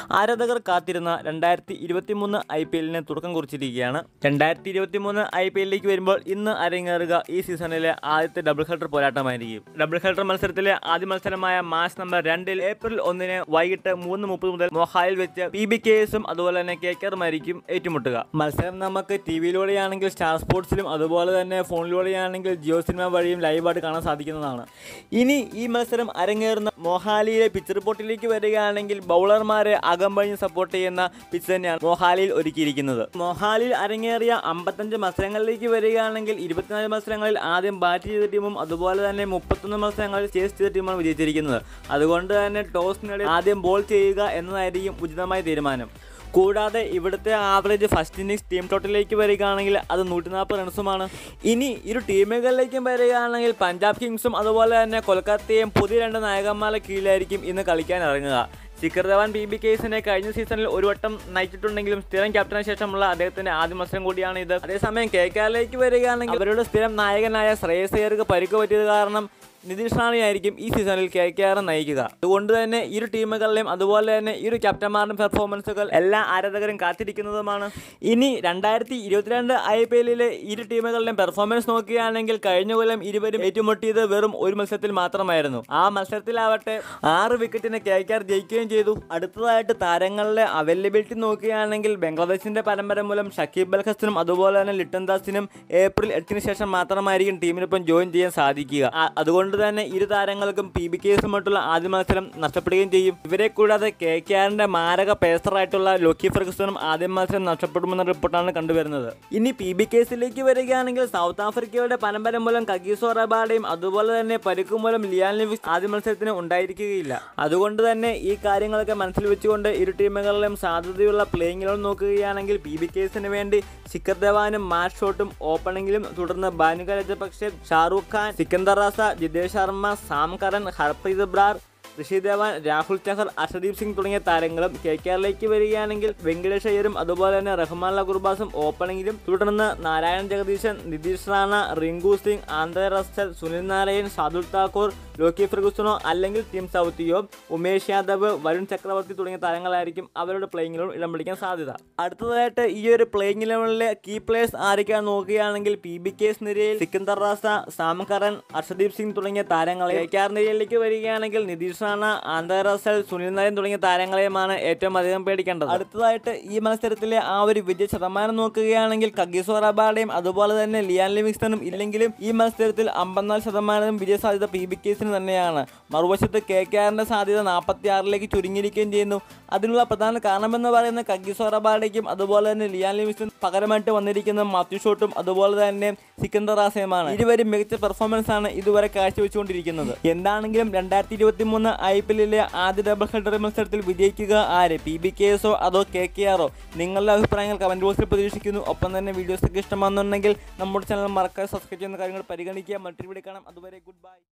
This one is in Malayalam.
ആരാധകർ കാത്തിരുന്ന രണ്ടായിരത്തി ഇരുപത്തി മൂന്ന് ഐ പി എല്ലിന് തുടക്കം കുറിച്ചിരിക്കുകയാണ് രണ്ടായിരത്തി ഇരുപത്തി മൂന്ന് ഐ പി എല്ലിലേക്ക് വരുമ്പോൾ ഇന്ന് അരങ്ങേറുക ഈ സീസണിലെ ആദ്യത്തെ ഡബിൾ ഹെഡർ പോരാട്ടമായിരിക്കും ഡബിൾ ഹെഡർ മത്സരത്തിലെ ആദ്യ മത്സരമായ മാച്ച് നമ്പർ രണ്ടിൽ ഏപ്രിൽ ഒന്നിന് വൈകിട്ട് മൂന്ന് മുപ്പത് മുതൽ മൊഹാലിൽ വെച്ച് പി ബി കെ എസും അതുപോലെ തന്നെ കെ കെറുമായിരിക്കും ഏറ്റുമുട്ടുക മത്സരം നമുക്ക് ടി വിയിലൂടെയാണെങ്കിൽ സ്റ്റാർ സ്പോർട്സിലും അതുപോലെ തന്നെ ഫോണിലൂടെയാണെങ്കിൽ ജിയോ സിനിമ വഴിയും ലൈവായിട്ട് കാണാൻ സാധിക്കുന്നതാണ് ഇനി ഈ മത്സരം അരങ്ങേറുന്ന മൊഹാലിയിലെ പിച്ച് റിപ്പോർട്ടിലേക്ക് വരികയാണെങ്കിൽ ബൗളർമാരെ അകമ്പഴിഞ്ഞ് സപ്പോർട്ട് ചെയ്യുന്ന പിച്ച് തന്നെയാണ് മൊഹാലിയിൽ ഒരുക്കിയിരിക്കുന്നത് മൊഹാലിയിൽ അരങ്ങേറിയ അമ്പത്തഞ്ച് മത്സരങ്ങളിലേക്ക് വരികയാണെങ്കിൽ ഇരുപത്തിനാല് മത്സരങ്ങളിൽ ആദ്യം ബാറ്റ് ചെയ്ത ടീമും അതുപോലെ തന്നെ മുപ്പത്തൊന്ന് മത്സരങ്ങളിൽ ചേസ് ചെയ്ത ടീമാണ് വിജയിച്ചിരിക്കുന്നത് അതുകൊണ്ട് തന്നെ ടോസ് നേടി ആദ്യം ബോൾ ചെയ്യുക എന്നതായിരിക്കും ഉചിതമായ തീരുമാനം കൂടാതെ ഇവിടുത്തെ ആവറേജ് ഫസ്റ്റ് ഇന്നിങ്സ് ടീം ടോട്ടലിലേക്ക് വരികയാണെങ്കിൽ അത് നൂറ്റി നാൽപ്പത് റൺസുമാണ് ഇനി ഇരു ടീമുകളിലേക്കും വരികയാണെങ്കിൽ പഞ്ചാബ് കിങ്സും അതുപോലെ തന്നെ കൊൽക്കത്തയും പുതിയ രണ്ട് നായകന്മാരുടെ കീഴിലായിരിക്കും ഇന്ന് കളിക്കാൻ ഇറങ്ങുക ശിഖർ ധവാൻ ബി ബി കേസിനെ കഴിഞ്ഞ സീസണിൽ ഒരു വട്ടം നയിച്ചിട്ടുണ്ടെങ്കിലും സ്ഥിരം ക്യാപ്റ്റന് ശേഷമുള്ള അദ്ദേഹത്തിന്റെ ആദ്യ മത്സരം കൂടിയാണ് ഇത് അതേസമയം കെ കെയിലേക്ക് വരികയാണെങ്കിൽ അവരുടെ സ്ഥിരം നായകനായ ശ്രേയസ് അയ്യർക്ക് പരിക്ക് പറ്റിയത് കാരണം നിതീഷ് റാണിയായിരിക്കും ഈ സീസണിൽ കെ കെ ആർ നയിക്കുക അതുകൊണ്ട് തന്നെ ഇരു ടീമുകളിലെയും അതുപോലെ തന്നെ ഇരു ക്യാപ്റ്റന്മാരുടെയും പെർഫോമൻസുകൾ എല്ലാ ആരാധകരും കാത്തിരിക്കുന്നതുമാണ് ഇനി രണ്ടായിരത്തി ഇരുപത്തിരണ്ട് ഐ പി എല്ലിലെ ഇരു ടീമുകളുടെയും പെർഫോമൻസ് നോക്കുകയാണെങ്കിൽ കഴിഞ്ഞ കൊല്ലം ഇരുവരും ഏറ്റുമുട്ടിയത് വെറും ഒരു മത്സരത്തിൽ മാത്രമായിരുന്നു ആ മത്സരത്തിലാവട്ടെ ആറ് വിക്കറ്റിന് കെ കെ ആർ ജയിക്കുകയും ചെയ്തു അടുത്തതായിട്ട് താരങ്ങളുടെ അവൈലബിലിറ്റി നോക്കുകയാണെങ്കിൽ ബംഗ്ലാദേശിന്റെ പരമ്പര മൂലം ഷക്കീബ് അൽ ഹസനും അതുപോലെ തന്നെ ലിട്ടൻ ദാസിനും ഏപ്രിൽ എട്ടിന് ശേഷം മാത്രമായിരിക്കും ടീമിനൊപ്പം ജോയിൻ ചെയ്യാൻ സാധിക്കുക ആ- അതുകൊണ്ട് തന്നെ ഇരു താരങ്ങൾക്കും പി ബി കേസുമായിട്ടുള്ള ആദ്യ മത്സരം നഷ്ടപ്പെടുകയും ചെയ്യും ഇവരെ കൂടാതെ കെ കെ ആറിന്റെ മാരക പേസറായിട്ടുള്ള ലോക്കി ഫെർഗുസണും ആദ്യ മത്സരം നഷ്ടപ്പെടുമെന്ന റിപ്പോർട്ടാണ് കണ്ടുവരുന്നത് ഇനി പി ബി കേസിലേക്ക് വരികയാണെങ്കിൽ സൗത്ത് ആഫ്രിക്കയുടെ പരമ്പര മൂലം കഗീസോ റബാഡയും അതുപോലെ തന്നെ പരിക്ക് മൂലം ലിയാൻ ലിവിക്സ് ആദ്യ മത്സരത്തിന് ഉണ്ടായിരിക്കുകയില്ല അതുകൊണ്ട് തന്നെ ഈ കാര്യങ്ങളൊക്കെ മനസ്സിൽ വെച്ചുകൊണ്ട് ഇരു ടീമുകളിലും സാധ്യതയുള്ള പ്ലേയിങ്ങിലും നോക്കുകയാണെങ്കിൽ പി ബി കേസിന് വേണ്ടി ശിഖർ ധവാനും മാറ്റ് ഷോട്ടും ഓപ്പണിംഗിലും തുടർന്ന് ബാനുക രജപക്ഷെ ഷാറൂഖ് ഖാൻ സിക്കന്ദർ റാസ ജിതേഷ് ശർമ്മ സാം കരൺ ഹർപ്രീത് ബ്രാർ ഋഷി ധവാൻ രാഹുൽ ചഹർ അർഷദീപ് സിംഗ് തുടങ്ങിയ താരങ്ങളും കെ കെആറിലേക്ക് വരികയാണെങ്കിൽ വെങ്കടേഷ് അയ്യരും അതുപോലെ തന്നെ റഹ്മാൻ ഗുർബാസും ഓപ്പണിംഗിലും തുടർന്ന് Narayan Jagadeesan Nitish Rana Rinku Singh Andre Russell Sunil Narine Shardul Thakur Lockie ഫെർഗുസണോ അല്ലെങ്കിൽ ടീം സൗത്തിയോ ഉമേഷ് യാദവ് വരുൺ ചക്രവർത്തി തുടങ്ങിയ താരങ്ങളായിരിക്കും അവരുടെ പ്ലേയിങ്ങിലും ഇടം പിടിക്കാൻ സാധ്യത അടുത്തതായിട്ട് ഈ ഒരു പ്ലേയിങ് ലെവലിലെ കീ പ്ലേയേഴ്സ് ആരൊക്കെയാണ് നോക്കുകയാണെങ്കിൽ പി ബി കേസ് നിരയിൽ സിക്കന്ദർ റാസ സാം കരൺ അർഷദീപ് സിംഗ് തുടങ്ങിയ താരങ്ങളെ കെ ആർ നിരയിലേക്ക് വരികയാണെങ്കിൽ നിതീഷ് റാണ ആന്ധ്ര റസൽ സുനിൽ നായൻ തുടങ്ങിയ താരങ്ങളെയുമാണ് ഏറ്റവും അധികം പേടിക്കേണ്ടത് അടുത്തതായിട്ട് ഈ മത്സരത്തിലെ ആ ഒരു വിജയ ശതമാനം നോക്കുകയാണെങ്കിൽ കഗീസോ റബാഡയും അതുപോലെ തന്നെ ലിയാൻ ലിവിങ്സ്റ്റണും ഇല്ലെങ്കിലും ഈ മത്സരത്തിൽ അമ്പത്തിനാല് ശതമാനം വിജയ സാധ്യത പി ബി കേസിന് തന്നെയാണ് മറുവശത്ത് കെ കെ ആറിന്റെ സാധ്യത നാൽപ്പത്തി ആറിലേക്ക് ചുരുങ്ങിയിരിക്കുകയും ചെയ്യുന്നു അതിനുള്ള പ്രധാന കാരണമെന്ന് പറയുന്ന കഗീസോ റബാഡയ്ക്കും അതുപോലെ തന്നെ ലിയാൻ ലിവിങ്സ്റ്റൺ പകരമായിട്ട് വന്നിരിക്കുന്ന മാത്യു ഷോട്ടും അതുപോലെ തന്നെ സിക്കന്ദർ റാസയുമാണ് ഇരുവരും മികച്ച പെർഫോമൻസ് ആണ് ഇതുവരെ കാഴ്ചവെച്ചുകൊണ്ടിരിക്കുന്നത് എന്താണെങ്കിലും രണ്ടായിരത്തി ഇരുപത്തി മൂന്ന് ഐ പി എല്ലിലെ ആദ്യ ഡബിൾ ഹെഡർ മത്സരത്തിൽ വിജയിക്കുക ആര് പി ബി കെ എസോ അതോ കെ കെ ആറോ നിങ്ങളുടെ അഭിപ്രായങ്ങൾ കമന്റ് ബോക്സിൽ പ്രതീക്ഷിക്കുന്നു ഒപ്പം തന്നെ വീഡിയോസ് ഒക്കെ ഇഷ്ടമാണെന്നുണ്ടെങ്കിൽ നമ്മുടെ ചാനൽ മറക്കാതെ സബ്സ്ക്രൈബ് ചെയ്യുന്ന കാര്യങ്ങൾ പരിഗണിക്കുക മറ്റൊരു വീഡിയോ കാണാം അതുവരെ ഗുഡ് ബൈ